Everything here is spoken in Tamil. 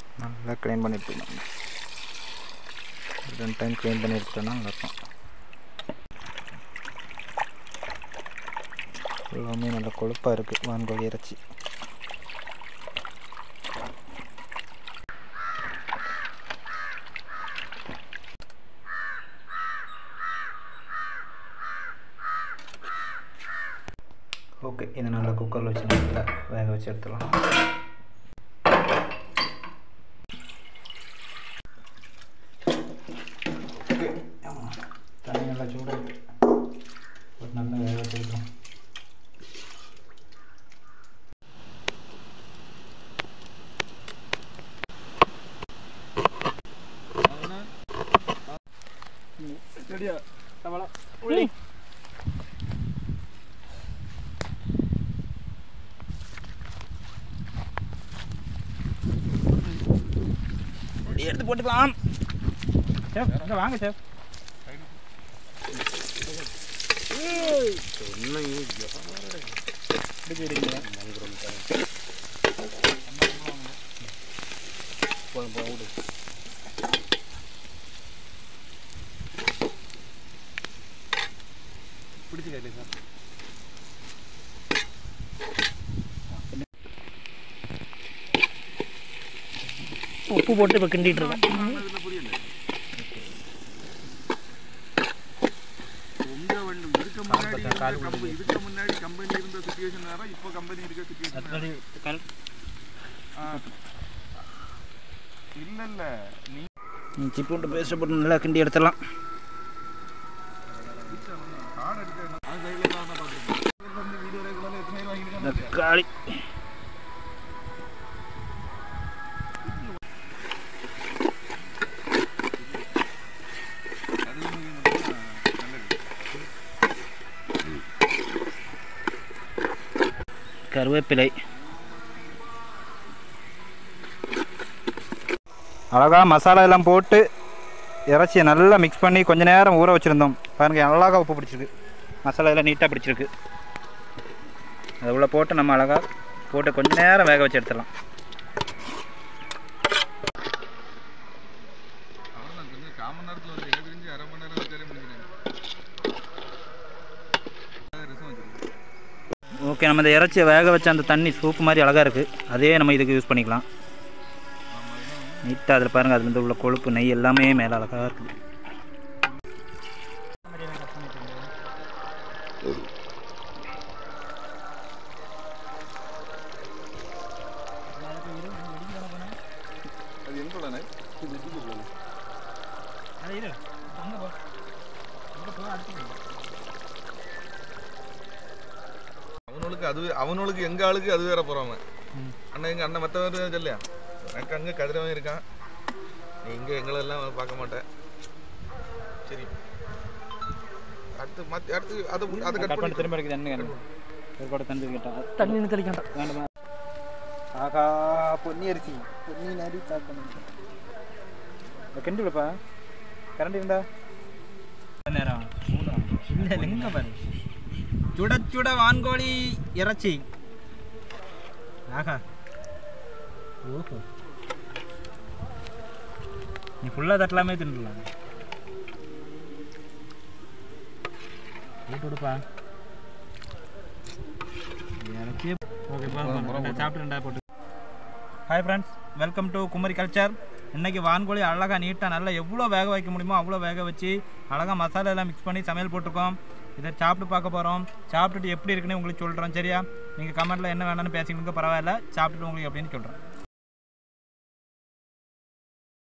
நல்லா க்ளீன் பண்ணி எடுத்துக்கணும் ரெண்டு டைம் க்ளீன் பண்ணி எடுத்துட்டோன்னா நல்லாயிருக்கும் எல்லாமே நல்ல கொழுப்பாக இருக்குது வான்கோழி இறைச்சி ஓகே இதை நல்லா குக்கரில் வச்சு நல்லா வேக வச்சு எடுத்துடலாம் ஓகே ஆமாம் தண்ணி நல்லா சூடாக இருக்கு ஒரு நல்லா வேக வச்சுருக்கோம் எடுத்து போட்டுக்கலாம் சேஃப் இங்கே வாங்க சேஃப் உப்பு போட்டு இப்போ கிண்டிட்டு இருக்கேன் உங்க வண்டி இதுக்கு முன்னாடி இருந்த கம்பெனி இதுக்கு முன்னாடி கம்பெனி இருந்த சுச்சுவேஷன் வேற இப்போ கம்பெனி இருக்க சுச்சுவேஷன் இல்ல இல்ல நீ சிப்புண்டு பேஸ்ட் போட்டு நல்லா கிண்டி எடுத்துடலாம் கார்டு எடுக்க அது சைடுல தான் பாத்துருக்கேன் வந்து வீடியோ ரெகுலர் எத்தனை வாங்கிருக்காங்க தக்காளி அது நல்லது கருவேப்பிலை அழகாக மசாலா எல்லாம் போட்டு இறைச்சியை நல்லா மிக்ஸ் பண்ணி கொஞ்ச நேரம் ஊற வச்சுருந்தோம் பாருங்கள் அழகாக உப்பு பிடிச்சிருக்கு மசாலா எல்லாம் நீட்டாக பிடிச்சிருக்கு அது உள்ள போட்டு நம்ம அழகாக போட்டு கொஞ்ச நேரம் வேக வச்சு எடுத்துடலாம் அவ்வளவுதான் கொஞ்சம் காமன் நேரத்துல வந்து எனக்கு தெரிஞ்சு அரை மணி நேரம் வச்சாலே முடிஞ்சிடும் ரசம் வச்சிருக்கேன் ஓகே நம்ம இந்த இறைச்சியை வேக வச்ச அந்த தண்ணி சூப்பு மாதிரி அழகாக இருக்குது அதே நம்ம இதுக்கு யூஸ் பண்ணிக்கலாம் நீட்டாக அதில் பாருங்கள் அதுலேருந்து உள்ள கொழுப்பு நெய் எல்லாமே மேலே அழகாக இருக்குது அது எங்க போலானே அவனுக்கு அது அவனுக்கு எங்க ஆளுக்கு அது வேற போறாம அண்ணன் எங்க அண்ணன் மற்றவர் சொல்லியா எனக்கு அங்க கதிரவன் இருக்கான் நீ இங்க எங்களெல்லாம் பார்க்க மாட்டேன் சரி அடுத்து மாத்தி அடுத்து அதை அதை கட் கட் பண்ணி பண்ணி திரும்ப எடுக்குது என்ன ஒரு கூட தண்ணி கேட்டான் தண்ணி தெளிக்கண்டா வேண்டாமா ஆகா பொன்னி அரிசி பொன்னி நரி தாக்கணும் கிண்டி விடுப்பா கரண்ட் இருந்தா நேரம் இல்லை எங்க பாரு சுட சுட வான்கோழி இறைச்சி ஆகா ஓஹோ நீ ஃபுல்லாக தட்டலாமே தின்னுடலாம் போட்டு விடுப்பா இறச்சி ஓகே சாப்பிட்டு ரெண்டா போட்டு hi friends welcome to Kumari culture இன்னைக்கு வான்கோழி அழகாக நீட்டாக நல்லா எவ்வளோ வேக வைக்க முடியுமோ அவ்வளோ வேக வச்சு அழகாக மசாலா எல்லாம் மிக்ஸ் பண்ணி சமையல் போட்டிருக்கோம் இதை சாப்பிட்டு பார்க்க போகிறோம் சாப்பிட்டுட்டு எப்படி இருக்குன்னு உங்களுக்கு சொல்கிறோம் சரியா நீங்கள் கமெண்ட்டில் என்ன வேணும்னு பேசிக்கணுங்க பரவாயில்ல சாப்பிட்டுட்டு உங்களுக்கு எப்படின்னு சொல்கிறேன்